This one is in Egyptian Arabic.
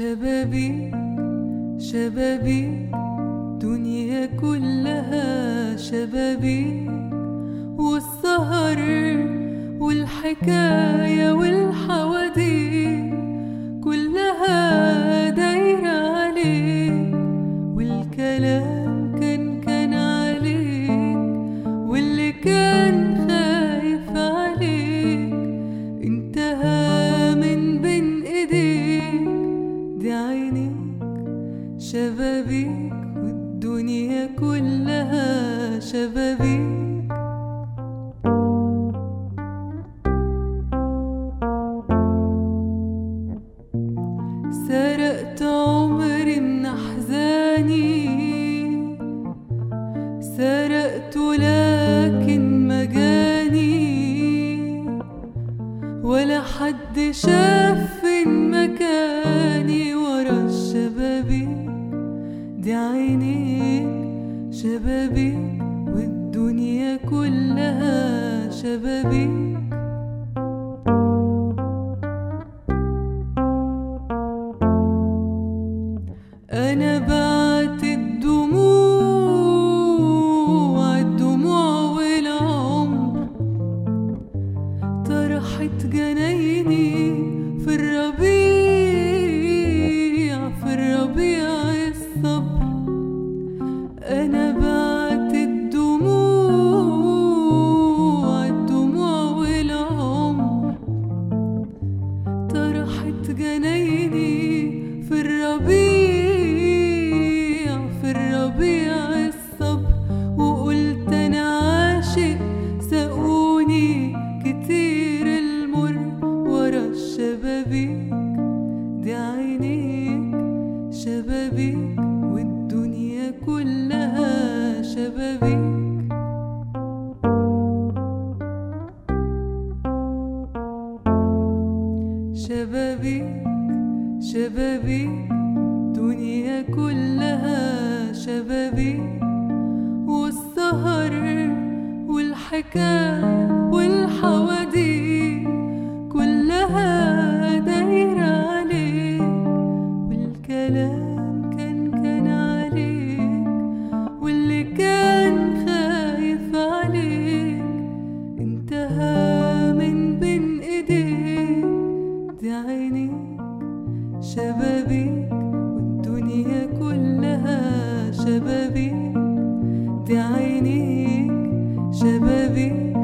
شبابي شبابي دنيا كلها شبابي والسهر والحكاية والحواديت كلها دايرة عليك والكلام كان كان عليك واللي كان خايف عليك انتهى من بين ايديك دي عينيك شبابيك والدنيا كلها شبابيك سرقت عمري من أحزاني سرقت لكن مجاني ولا حد شاف فين مكاني ورا الشبابيك دي عينيك شبابيك والدنيا كلها شبابيك أنا بعت الدموع الدموع والعمر طرحت جنايني في الربيع في الربيع الصبر أنا بعت الدموع الدموع والعمر طرحت جنايني في الربيع في الربيع الصبر وقلت انا عاشق ساقوني كتير المر ورا الشبابيك دي عينيك شبابيك والدنيا كلها شبابيك شبابيك شبابيك دنيا كلها شبابيك والسهر والحكاية والحواديت كلها دايرة عليك والكلام كان كان عليك واللي كان خايف عليك انتهى من بين ايديك دي عينيك شبابيك والدنيا كلها شبابيك دي عينيك شبابيك